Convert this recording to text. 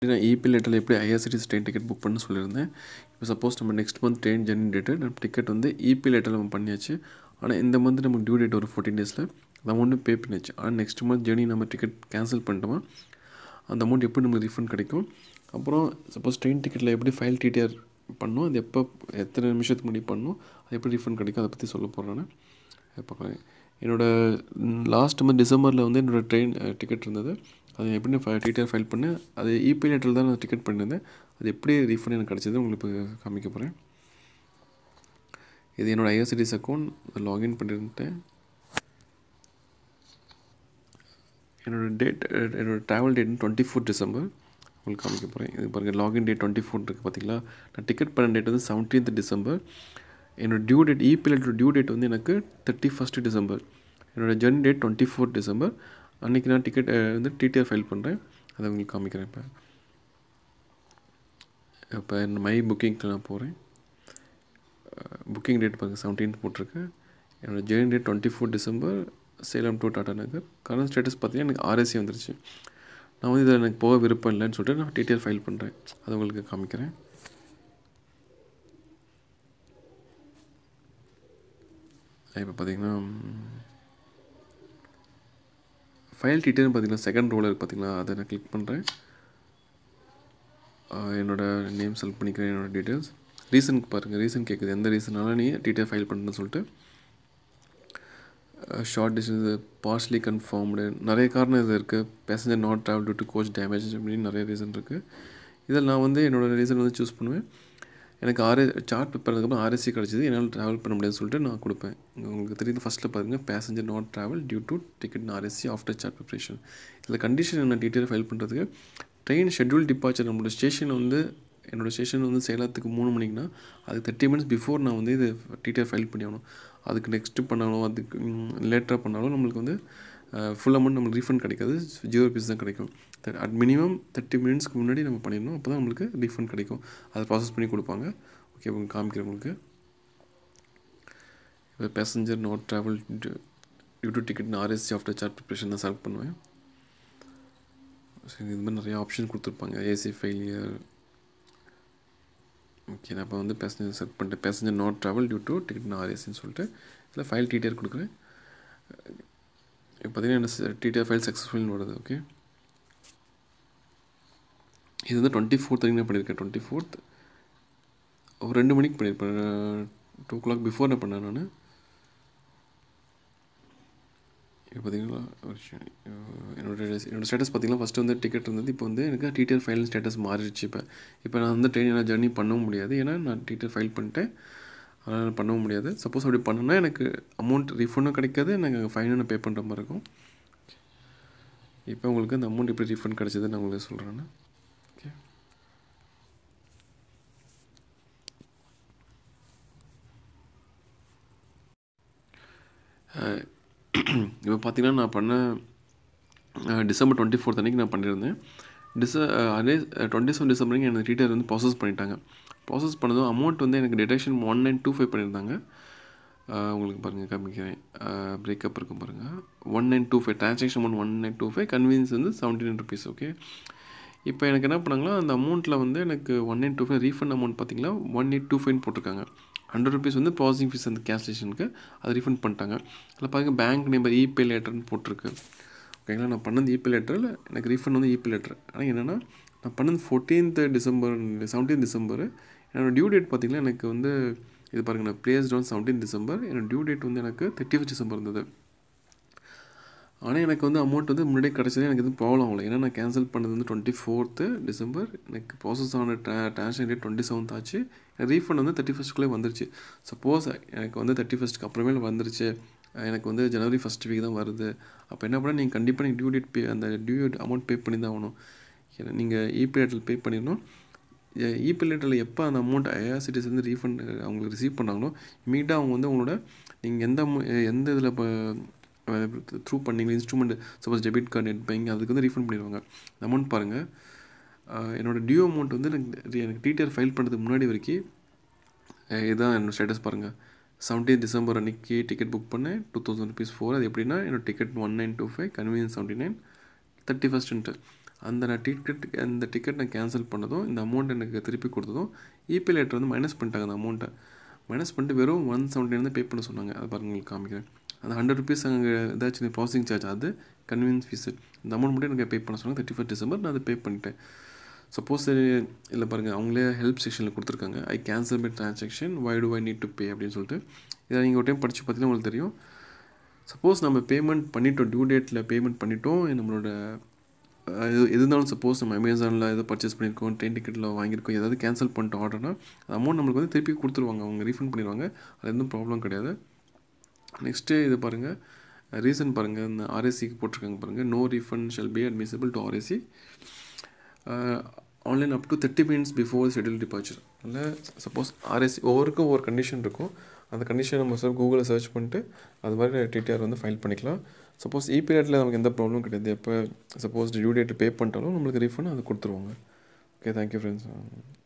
நான் இபி லெட்டரில் எப்படி ஐஆர்சிடிசி ட்ரெயின் டிக்கெட் புக் பண்ண சொல்லியிருந்தேன் இப்போ சப்போஸ் நம்ம next month train journey date நம்ம டிக்கெட் வந்து இபி லெட்டரில் நம்ம பண்ணியாச்சு ஆனால் இந்த மந்த் நமக்கு டியூ டேட் ஒரு ஃபோர்டீன் டேஸில் அந்த அமௌண்ட்டு பே பண்ணியாச்சு ஆனால் நெக்ஸ்ட் மந்த் ஜெர்னி நம்ம டிக்கெட் கேன்சல் பண்ணிட்டோமா அந்த அமௌண்ட் எப்படி நமக்கு ரீஃபண்ட் கிடைக்கும் அப்புறம் சப்போஸ் ட்ரெயின் டிக்கெட்டில் எப்படி ஃபைல் டிடிஆர் பண்ணணும் அது எப்போ எத்தனை நிமிஷத்துக்கு முன்னாடி பண்ணணும் அது எப்படி ரீஃபண்ட் கிடைக்கும் அதை பற்றி சொல்ல போகிறேன் நான் பார்க்குறேன் என்னோடய லாஸ்ட் மந்த் டிசம்பரில் வந்து என்னோடய ட்ரெயின் டிக்கெட் இருந்தது அது எப்படி நான் டிடிஆர் ஃபைல் பண்ணேன் அது இபி லெட்டரில் தான் நான் டிக்கெட் பண்ணியிருந்தேன் அது எப்படி ரீஃபண்ட் எனக்கு கிடச்சது உங்களுக்கு இப்போ காமிக்க போகிறேன் இது என்னோடய ஐஆர்சிடிஸ் அக்கௌண்ட் லாகின் பண்ணியிருந்தேன் என்னோடய டேட் என்னோடய travel date twenty four December உங்களுக்கு காமிக்க போகிறேன் இது பாருங்கள் லாகின் டேட் டுவெண்ட்டி ஃபோர் இருக்குது பார்த்தீங்களா நான் டிக்கெட் பண்ண டேட் வந்து செவன்டீன்த் டிசம்பர் என்னோடய due date e pay later due date வந்து எனக்கு தேர்ட்டி ஃபஸ்ட்டு டிசம்பர் என்னோடய journey date twenty four December அன்றைக்கி நான் டிக்கெட் வந்து டிடிஆர் ஃபைல் பண்ணுறேன் அதை உங்களுக்கு காமிக்கிறேன் இப்போ இப்போ மை புக்கிங்க்கு நான் போகிறேன் புக்கிங் டேட் பாருங்கள் செவன்டீன்த் போட்டிருக்கு என்னோடய journey date twenty four December Salem to Tata Nagar current status பார்த்தீங்கன்னா எனக்கு ஆர்எஸ்சி வந்துருச்சு நான் வந்து இதில் எனக்கு போக விருப்பம் இல்லைன்னு சொல்லிட்டு நான் டிடிஆர் ஃபைல் பண்ணுறேன் அதை உங்களுக்கு காமிக்கிறேன் இப்போ பார்த்தீங்கன்னா ஃபைல் டீட்டெயில் பார்த்தீங்கன்னா செகண்ட் ரோவில் இருக்குது பார்த்தீங்களா அதை நான் கிளிக் பண்ணுறேன் என்னோடய நேம் செலக்ட் பண்ணிக்கிறேன் என்னோடய டீட்டெயில்ஸ் ரீசனுக்கு பாருங்கள் ரீசன் கேட்குது எந்த ரீசனால நீ டீட்டெயில் ஃபைல் பண்ணுறேன்னு சொல்லிட்டு ஷார்ட் டிஸ்டன்ஸ் பார்ஸ்லி கன்ஃபார்ம்டு நிறைய காரணம் இது இருக்குது passenger not travel due to coach damage அப்படின்னு நிறைய ரீசன் இருக்குது இதில் நான் வந்து என்னோடய ரீசன் வந்து சூஸ் பண்ணுவேன் எனக்கு ஆர்ஏ சார்ட் பேப்பர்னதுக்கப்புறம் ஆர்எஸ்சி கிடச்சிது என்னால் ட்ராவல் பண்ண முடியாதுன்னு சொல்லிட்டு நான் கொடுப்பேன் உங்களுக்கு தெரியுது ஃபஸ்ட்டில் பாருங்கள் passenger not travel due to ticket RSC after chart preparation இதில் கண்டிஷன் என்ன டீட்டெயில் ஃபைல் பண்ணுறதுக்கு ட்ரெயின் ஷெட்யூல் டிபார்ச்சர் நம்மளோட ஸ்டேஷன் வந்து என்னோடய ஸ்டேஷன் வந்து சேலத்துக்கு மூணு மணிக்குனா அதுக்கு தேர்ட்டி மினிட்ஸ் பிஃபோர் நான் வந்து இது டீட்டெயில் ஃபைல் பண்ணி ஆகணும் அதுக்கு நெக்ஸ்ட்டு பண்ணாலும் அதுக்கு லேட்டராக பண்ணாலும் நம்மளுக்கு வந்து ஃபுல் அமௌண்ட் நம்மளுக்கு ரீஃபண்ட் கிடைக்காது ஜீரோ பீஸ் தான் கிடைக்கும் அட் மினிமம் தேர்ட்டி மினிட்ஸ்க்கு முன்னாடி நம்ம பண்ணிடணும் அப்போ தான் நம்மளுக்கு ரீஃபண்ட் கிடைக்கும் அதை ப்ராசஸ் பண்ணி கொடுப்பாங்க ஓகே உங்களுக்கு காமிக்கிறேன் உங்களுக்கு இப்போ passenger not travel due to ticket RSC after chart preparation தான் செலக்ட் பண்ணுவேன் சரி இது மாதிரி நிறைய ஆப்ஷன் கொடுத்துருப்பாங்க ஏசி ஃபெயிலியர் ஓகே நான் இப்போ வந்து பேசஞ்சர் செலக்ட் பண்ணிட்டு passenger not travel due to ticket ஆர்எஸ்சின்னு சொல்லிட்டு இதில் ஃபைல் டீட்டெயில் கொடுக்குறேன் இப்போ பார்த்தீங்கன்னா என்ன டிடிஆர் ஃபைல் சக்ஸஸ்ஃபுல்னு வருது ஓகே இது வந்து டுவெண்ட்டி ஃபோர்த் வரைக்கும் நான் பண்ணியிருக்கேன் டுவெண்ட்டி ஃபோர்த் ஒரு ரெண்டு மணிக்கு பண்ணியிருப்பேன் டூ ஓ கிளாக் பிஃபோர் நான் பண்ணேன் நான் இப்போ பார்த்தீங்கன்னா என்னோட என்னோடய ஸ்டேட்டஸ் பார்த்தீங்கன்னா ஃபஸ்ட்டு வந்து டிக்கெட் இருந்தது இப்போ வந்து எனக்கு டிடிஆர் ஃபைல் ஸ்டேட்டஸ் மாறிடுச்சு இப்போ இப்போ நான் வந்து ட்ரெயின் என்னால் ஜர்னி பண்ணவும் முடியாது ஏன்னா நான் டிடிஆர் ஃபைல் பண்ணிட்டேன் அதனால் பண்ணவும் முடியாது சப்போஸ் அப்படி பண்ணனா எனக்கு அமௌண்ட் ரீஃபண்டும் கிடைக்காது எனக்கு ஃபைனும் நான் பே பண்ணுற மாதிரி இருக்கும் இப்போ உங்களுக்கு அந்த அமௌண்ட் எப்படி ரீஃபண்ட் கிடச்சதுன்னு நான் உங்களுக்கு சொல்கிறேன் ஓகே இப்போ பார்த்தீங்கன்னா நான் பண்ண டிசம்பர் டுவெண்ட்டி ஃபோர்த் அன்றைக்கி நான் பண்ணியிருந்தேன் டிச அதே டுவெண்ட்டி செவன் டிசம்பருக்கு எனக்கு டீட்டெயில் வந்து ப்ராசஸ் பண்ணிட்டாங்க ப்ராசஸ் பண்ணதும் அமௌண்ட் வந்து எனக்கு deduction one nine two five பண்ணியிருந்தாங்க உங்களுக்கு பாருங்கள் காமிக்கிறேன் பிரேக்கப் இருக்கும் பாருங்கள் one nine two five transaction amount one nine two five convenience வந்து செவன்டி நைன் ருபீஸ் ஓகே இப்போ எனக்கு என்ன பண்ணாங்களா அந்த அமௌண்ட்டில் வந்து எனக்கு one nine two five refund amount பார்த்தீங்களா ஒன் எயிட் டூ ஃபைவ்னு போட்டிருக்காங்க ஹண்ட்ரட் ருபீஸ் வந்து ப்ராசஸிங் ஃபீஸ் அந்த கேன்சலேஷனுக்கு அதை ரீஃபண்ட் பண்ணிட்டாங்க அதில் பாருங்கள் பேங்க் நம்பர் இபே லேட்டர்னு போட்டிருக்கு ஓகேங்களா நான் பண்ணது இபி லெட்டரில் எனக்கு ரீஃபண்ட் வந்து இபி லெட்டர் ஆனால் என்னென்னா நான் பண்ணது ஃபோர்டீன்த் டிசம்பர் செவன்டீன் டிசம்பர் என்னோடய டியூ டேட் பார்த்திங்கன்னா எனக்கு வந்து இது பாருங்கள் நான் பிளேஸ் டவுன் செவன்டீன் டிசம்பர் என்னோடய டியூ டேட் வந்து எனக்கு தேர்ட்டி ஃபஸ்ட் டிசம்பர் இருந்தது ஆனால் எனக்கு வந்து அமௌண்ட் வந்து முன்னாடியே கிடச்சது எனக்கு எதுவும் ப்ராப்ளம் ஆகலை ஏன்னா நான் கேன்சல் பண்ணது வந்து டுவெண்ட்டி ஃபோர்த்து டிசம்பர் எனக்கு ப்ராசஸ் ஆன ட்ரா ட்ரான்சாக்ஷன் டேட் டுவெண்ட்டி செவன்த் ஆச்சு ரீஃபண்ட் வந்து தேர்ட்டி ஃபஸ்ட்டுக்குள்ளே வந்துருச்சு சப்போஸ் எனக்கு வந்து தேர்ட்டி ஃபஸ்ட்டுக்கு அப்புறமேல வந்துருச்சு எனக்கு வந்து ஜனவரி ஃபஸ்ட் வீக் தான் வருது அப்போ என்ன பண்ணால் நீங்கள் கண்டிப்பாக நீங்கள் டியூ டேட் பே அந்த டியூ அமௌண்ட் பே பண்ணி தான் ஆகணும் ஏன்னா நீங்கள் இபி லேட்டரில் பே பண்ணிடணும் இபி லேட்டரில் எப்போ அந்த அமௌண்ட் ஐஆர்சிடிஸ் வந்து ரீஃபண்ட் அவங்களுக்கு ரிசீவ் பண்ணாங்களோ இமீடியட்டாக அவங்க வந்து உங்களோட நீங்கள் எந்த எந்த இதில் இப்போ த்ரூ பண்ணீங்க instrument suppose debit card net banking அதுக்கு வந்து ரீஃபண்ட் பண்ணிடுவாங்க அமௌண்ட் பாருங்கள் என்னோடய டியூ அமௌண்ட் வந்து எனக்கு எனக்கு டிடிஆர் ஃபைல் பண்ணுறதுக்கு முன்னாடி வரைக்கும் இதுதான் என்னோடய ஸ்டேட்டஸ் பாருங்கள் செவன்டீன் டிசம்பர் அன்றைக்கி டிக்கெட் புக் பண்ணேன் டூ தௌசண்ட் ருபீஸ் ஃபோர் அது எப்படின்னா என்னோட ticket one nine two five convenience seventy nine thirty ஃபஸ்ட்டுன்ட்டு அந்த நான் டிக்கெட் அந்த டிக்கெட் நான் கேன்சல் பண்ணதும் இந்த அமௌண்ட் எனக்கு திருப்பி கொடுத்ததும் இபி லேட்டர் வந்து மைனஸ் பண்ணிட்டாங்க அந்த அமௌண்ட்டை மைனஸ் பண்ணிட்டு வெறும் ஒன் செவன்ட்டி பே பண்ண சொன்னாங்க அது பாருங்க உங்களுக்கு காமிக்கிறேன் அந்த ஹண்ட்ரட் ருபீஸ் அங்கே ஏதாச்சும் ப்ராசஸிங் சார்ஜ் அது கன்வீனியன்ஸ் ஃபீஸு இந்த அமௌண்ட் மட்டும் எனக்கு பே பண்ண சொன்னாங்க தேர்ட்டி ஃபஸ்ட் டிசம்பர் நான் அதை பே பண்ணிட்டேன் சப்போஸ் இல்லை பாருங்கள் அவங்களே ஹெல்ப் செக்ஷனில் கொடுத்துருக்காங்க I cancel my transaction why to I need to pay அப்படின்னு சொல்லிட்டு இதை நீங்கள் ஒரு டைம் படித்து பார்த்தீங்கன்னா உங்களுக்கு தெரியும் சப்போஸ் நம்ம பேமெண்ட் பண்ணிட்டோம் டியூ டேட்டில் பேமெண்ட் பண்ணிட்டோம் நம்மளோட அஹ், எது எது இருந்தாலும் சப்போஸ் நம்ம அமேசானில் எதோ பர்ச்சேஸ் பண்ணியிருக்கோம் ட்ரெயின் டிக்கெட்டில் வாங்கியிருக்கோம் ஏதாவது கேன்சல் பண்ணிட்டோம் ஆர்டர்னா அமௌண்ட் நம்மளுக்கு வந்து திருப்பி கொடுத்துருவாங்க அவங்க ரீஃபண்ட் பண்ணிடுவாங்க அது எதுவும் ப்ராப்ளம் கிடையாது நெக்ஸ்ட்டு இது பாருங்கள் ரீசன் பாருங்கள் இந்த ஆர்எஸ்சிக்கு போட்டிருக்காங்க பாருங்கள் no refund shall be admissible to RSC online up to thirty minutes before schedule departure அதில் சப்போஸ் ஆர்எஸ்சி ஒவ்வொருக்கும் ஒவ்வொரு கண்டிஷன் இருக்கும் அந்த கண்டிஷன் நம்ம சார் கூகுளில் சர்ச் பண்ணிட்டு அது மாதிரி டிடிஆர் வந்து ஃபைல் பண்ணிக்கலாம் சப்போஸ் இ பீரியடில் நமக்கு எந்த ப்ராப்ளம் கிடையாது எப்போ சப்போஸ் டியூ டேட் பே பண்ணிட்டாலும் நம்மளுக்கு ரீஃபண்ட் அது கொடுத்துருவாங்க ஓகே தேங்க்யூ ஃப்ரெண்ட்ஸ்